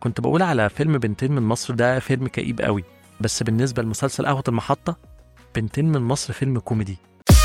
كنت بقول على فيلم بنتين من مصر ده فيلم كئيب قوي بس بالنسبة لمسلسل قهوة المحطة بنتين من مصر فيلم كوميدي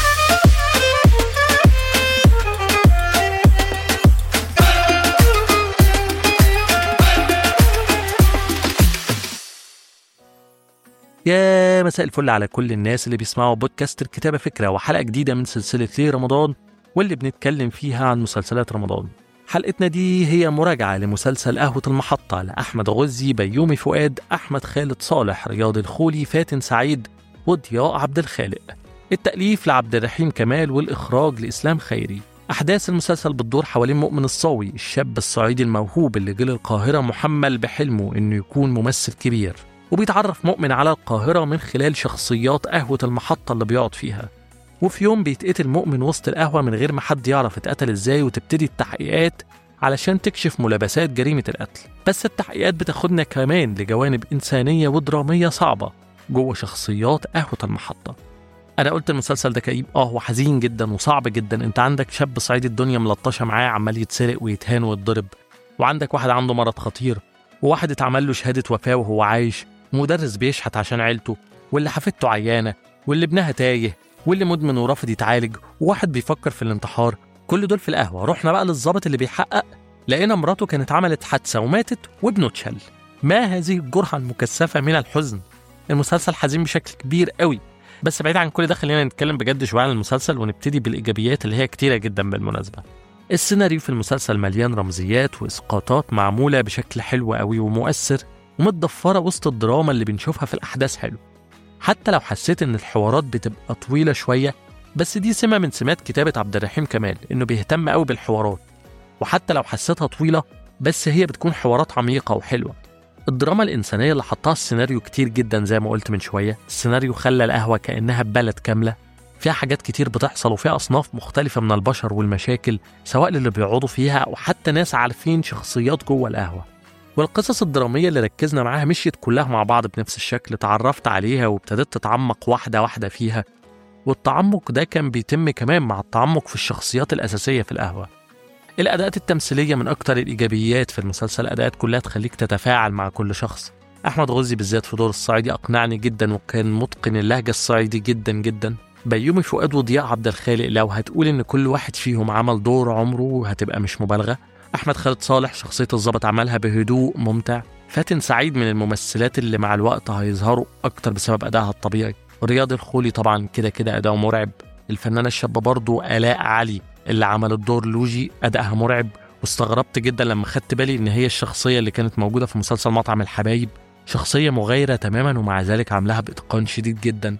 يا مساء الفل على كل الناس اللي بيسمعوا بودكاست الكتابة فكرة وحلقة جديدة من سلسلة ليه رمضان واللي بنتكلم فيها عن مسلسلات رمضان حلقتنا دي هي مراجعة لمسلسل قهوة المحطة لأحمد غزي بيومي فؤاد أحمد خالد صالح رياض الخولي فاتن سعيد وضياء عبد الخالق التأليف لعبد الرحيم كمال والإخراج لإسلام خيري أحداث المسلسل بتدور حوالين مؤمن الصاوي الشاب الصعيدي الموهوب اللي جه للقاهرة محمل بحلمه إنه يكون ممثل كبير وبيتعرف مؤمن على القاهرة من خلال شخصيات قهوة المحطة اللي بيقعد فيها وفي يوم بيتقتل مؤمن وسط القهوة من غير ما حد يعرف اتقتل ازاي وتبتدي التحقيقات علشان تكشف ملابسات جريمة القتل بس التحقيقات بتاخدنا كمان لجوانب إنسانية ودرامية صعبة جوه شخصيات قهوة المحطة أنا قلت المسلسل ده كئيب آه وحزين جدا وصعب جدا أنت عندك شاب صعيدي الدنيا ملطشة معاه عمال يتسرق ويتهان ويتضرب وعندك واحد عنده مرض خطير وواحد اتعمل له شهادة وفاة وهو عايش مدرس بيشحت عشان عيلته واللي حفيدته عيانة واللي ابنها تايه واللي مدمن ورافض يتعالج وواحد بيفكر في الانتحار كل دول في القهوة رحنا بقى للظابط اللي بيحقق لقينا مراته كانت عملت حادثة وماتت وابنه اتشل ما هذه الجرعة المكثفة من الحزن المسلسل حزين بشكل كبير قوي بس بعيد عن كل ده خلينا نتكلم بجد شوية عن المسلسل ونبتدي بالإيجابيات اللي هي كتيرة جدا بالمناسبة السيناريو في المسلسل مليان رمزيات وإسقاطات معمولة بشكل حلو قوي ومؤثر ومتضفرة وسط الدراما اللي بنشوفها في الأحداث حلو حتى لو حسيت إن الحوارات بتبقى طويلة شوية بس دي سمة من سمات كتابة عبد الرحيم كمال إنه بيهتم قوي بالحوارات وحتى لو حسيتها طويلة بس هي بتكون حوارات عميقة وحلوة الدراما الإنسانية اللي حطها السيناريو كتير جدا زي ما قلت من شوية السيناريو خلى القهوة كأنها بلد كاملة فيها حاجات كتير بتحصل وفيها أصناف مختلفة من البشر والمشاكل سواء للي بيقعدوا فيها أو حتى ناس عارفين شخصيات جوه القهوة والقصص الدرامية اللي ركزنا معاها مشيت كلها مع بعض بنفس الشكل تعرفت عليها وابتديت تتعمق واحدة واحدة فيها والتعمق ده كان بيتم كمان مع التعمق في الشخصيات الأساسية في القهوة الأداءات التمثيلية من أكتر الإيجابيات في المسلسل أداءات كلها تخليك تتفاعل مع كل شخص أحمد غزي بالذات في دور الصعيدي أقنعني جدا وكان متقن اللهجة الصعيدي جدا جدا بيومي فؤاد وضياء عبد الخالق لو هتقول إن كل واحد فيهم عمل دور عمره هتبقى مش مبالغة أحمد خالد صالح شخصية الضابط عملها بهدوء ممتع فاتن سعيد من الممثلات اللي مع الوقت هيظهروا أكتر بسبب أدائها الطبيعي ورياض الخولي طبعا كده كده أداؤه مرعب الفنانة الشابة برضو آلاء علي اللي عملت دور لوجي أدائها مرعب واستغربت جدا لما خدت بالي إن هي الشخصية اللي كانت موجودة في مسلسل مطعم الحبايب شخصية مغايرة تماما ومع ذلك عاملاها بإتقان شديد جدا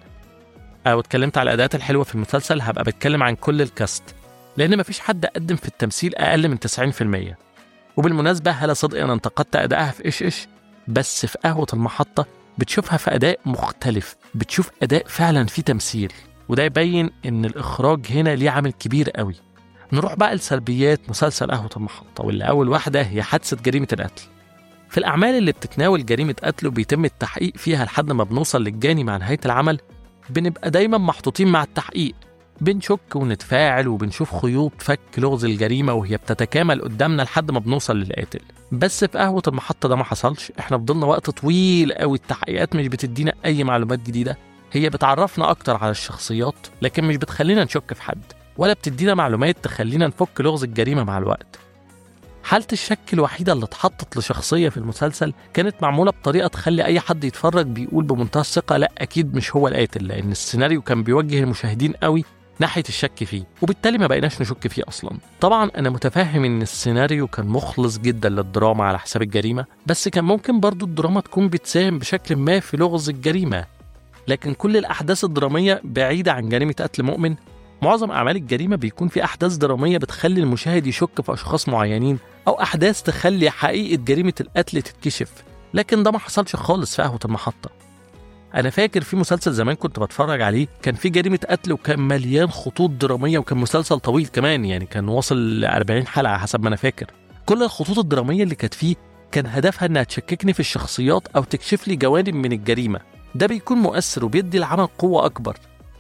أو اتكلمت على الأداءات الحلوة في المسلسل هبقى بتكلم عن كل الكاست لأن مفيش حد قدم في التمثيل أقل من 90% وبالمناسبة هلا صدقي أنا انتقدت أدائها في إيش إيش بس في قهوة المحطة بتشوفها في أداء مختلف بتشوف أداء فعلا فيه تمثيل وده يبين إن الإخراج هنا ليه عامل كبير قوي نروح بقى لسلبيات مسلسل قهوة المحطة واللي أول واحدة هي حادثة جريمة القتل في الأعمال اللي بتتناول جريمة قتل وبيتم التحقيق فيها لحد ما بنوصل للجاني مع نهاية العمل بنبقى دايما محطوطين مع التحقيق بنشك ونتفاعل وبنشوف خيوط فك لغز الجريمة وهي بتتكامل قدامنا لحد ما بنوصل للقاتل بس في قهوة المحطة ده ما حصلش احنا فضلنا وقت طويل قوي التحقيقات مش بتدينا أي معلومات جديدة هي بتعرفنا أكتر على الشخصيات لكن مش بتخلينا نشك في حد ولا بتدينا معلومات تخلينا نفك لغز الجريمة مع الوقت حالة الشك الوحيدة اللي اتحطت لشخصية في المسلسل كانت معمولة بطريقة تخلي أي حد يتفرج بيقول بمنتهى الثقة لا أكيد مش هو القاتل لأن السيناريو كان بيوجه المشاهدين قوي ناحية الشك فيه وبالتالي ما بقيناش نشك فيه أصلا طبعا أنا متفهم إن السيناريو كان مخلص جدا للدراما على حساب الجريمة بس كان ممكن برضو الدراما تكون بتساهم بشكل ما في لغز الجريمة لكن كل الأحداث الدرامية بعيدة عن جريمة قتل مؤمن معظم أعمال الجريمة بيكون في أحداث درامية بتخلي المشاهد يشك في أشخاص معينين أو أحداث تخلي حقيقة جريمة القتل تتكشف لكن ده ما حصلش خالص في قهوة المحطة أنا فاكر في مسلسل زمان كنت بتفرج عليه كان في جريمة قتل وكان مليان خطوط درامية وكان مسلسل طويل كمان يعني كان واصل ل 40 حلقة حسب ما أنا فاكر كل الخطوط الدرامية اللي كانت فيه كان هدفها إنها تشككني في الشخصيات أو تكشف لي جوانب من الجريمة ده بيكون مؤثر وبيدي العمل قوة أكبر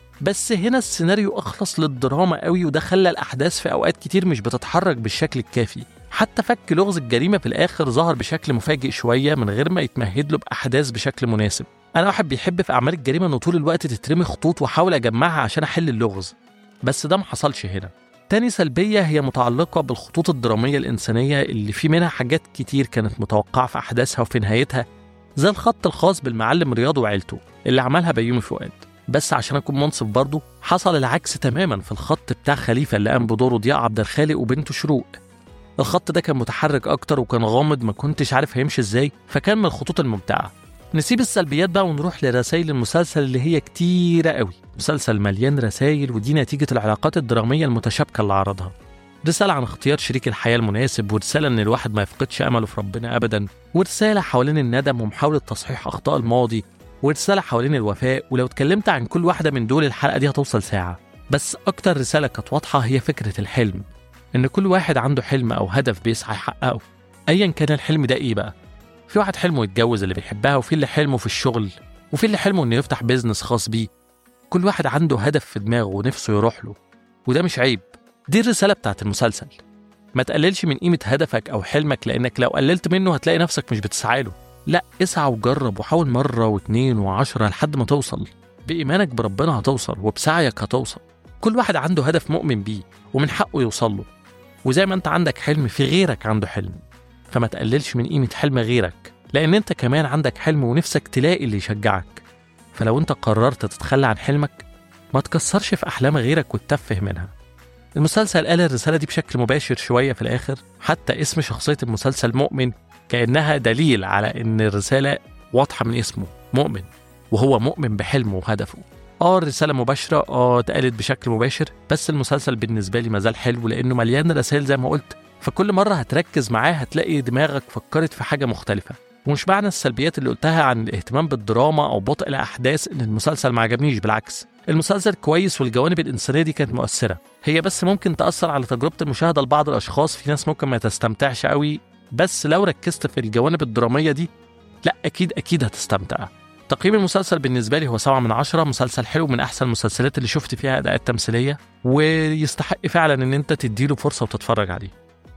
بس هنا السيناريو أخلص للدراما قوي وده خلى الأحداث في أوقات كتير مش بتتحرك بالشكل الكافي حتى فك لغز الجريمة في الآخر ظهر بشكل مفاجئ شوية من غير ما يتمهد له بأحداث بشكل مناسب أنا واحد بيحب في أعمال الجريمة إن طول الوقت تترمي خطوط وأحاول أجمعها عشان أحل اللغز بس ده ما حصلش هنا تاني سلبية هي متعلقة بالخطوط الدرامية الإنسانية اللي في منها حاجات كتير كانت متوقعة في أحداثها وفي نهايتها زي الخط الخاص بالمعلم رياض وعيلته اللي عملها بيومي فؤاد بس عشان أكون منصف برضه حصل العكس تماما في الخط بتاع خليفة اللي قام بدوره ضياء عبد الخالق وبنته شروق الخط ده كان متحرك أكتر وكان غامض ما كنتش عارف هيمشي إزاي فكان من الخطوط الممتعة نسيب السلبيات بقى ونروح لرسائل المسلسل اللي هي كتيرة قوي مسلسل مليان رسائل ودي نتيجة العلاقات الدرامية المتشابكة اللي عرضها رسالة عن اختيار شريك الحياة المناسب ورسالة إن الواحد ما يفقدش أمله في ربنا أبدا ورسالة حوالين الندم ومحاولة تصحيح أخطاء الماضي ورسالة حوالين الوفاء ولو اتكلمت عن كل واحدة من دول الحلقة دي هتوصل ساعة بس أكتر رسالة كانت واضحة هي فكرة الحلم إن كل واحد عنده حلم أو هدف بيسعى يحققه أيا كان الحلم ده إيه بقى في واحد حلمه يتجوز اللي بيحبها وفي اللي حلمه في الشغل وفي اللي حلمه إنه يفتح بيزنس خاص بيه كل واحد عنده هدف في دماغه ونفسه يروح له وده مش عيب دي الرسالة بتاعت المسلسل ما تقللش من قيمة هدفك أو حلمك لأنك لو قللت منه هتلاقي نفسك مش بتسعى له لا اسعى وجرب وحاول مرة واتنين وعشرة لحد ما توصل بإيمانك بربنا هتوصل وبسعيك هتوصل كل واحد عنده هدف مؤمن بيه ومن حقه يوصل له وزي ما انت عندك حلم في غيرك عنده حلم فما تقللش من قيمة حلم غيرك لأن انت كمان عندك حلم ونفسك تلاقي اللي يشجعك فلو انت قررت تتخلى عن حلمك ما تكسرش في أحلام غيرك وتتفه منها المسلسل قال الرسالة دي بشكل مباشر شوية في الآخر حتى اسم شخصية المسلسل مؤمن كأنها دليل على إن الرسالة واضحة من اسمه مؤمن وهو مؤمن بحلمه وهدفه اه الرسالة مباشرة اه اتقالت بشكل مباشر بس المسلسل بالنسبة لي مازال حلو لأنه مليان رسائل زي ما قلت فكل مرة هتركز معاه هتلاقي دماغك فكرت في حاجة مختلفة ومش معنى السلبيات اللي قلتها عن الاهتمام بالدراما أو بطء الأحداث إن المسلسل ما عجبنيش بالعكس المسلسل كويس والجوانب الإنسانية دي كانت مؤثرة هي بس ممكن تأثر على تجربة المشاهدة لبعض الأشخاص في ناس ممكن ما تستمتعش قوي بس لو ركزت في الجوانب الدرامية دي لا أكيد أكيد هتستمتع تقييم المسلسل بالنسبة لي هو سبعة من عشرة مسلسل حلو من أحسن المسلسلات اللي شفت فيها أداءات تمثيلية ويستحق فعلا إن أنت تديله فرصة وتتفرج عليه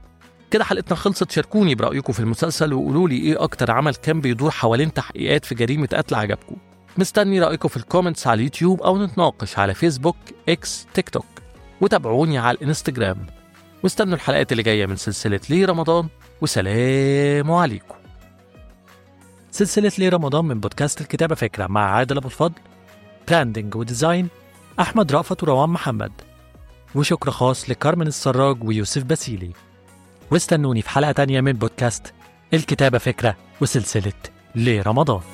كده حلقتنا خلصت شاركوني برأيكم في المسلسل وقولوا لي إيه أكتر عمل كان بيدور حوالين تحقيقات في جريمة قتل عجبكم مستني رأيكم في الكومنتس على اليوتيوب أو نتناقش على فيسبوك إكس تيك توك وتابعوني على الانستجرام واستنوا الحلقات اللي جاية من سلسلة ليه رمضان وسلام عليكم سلسلة ليه رمضان من بودكاست الكتابة فكرة مع عادل أبو الفضل براندنج وديزاين أحمد رأفت وروان محمد وشكر خاص لكارمن السراج ويوسف باسيلي واستنوني في حلقة تانية من بودكاست الكتابة فكرة وسلسلة ليه رمضان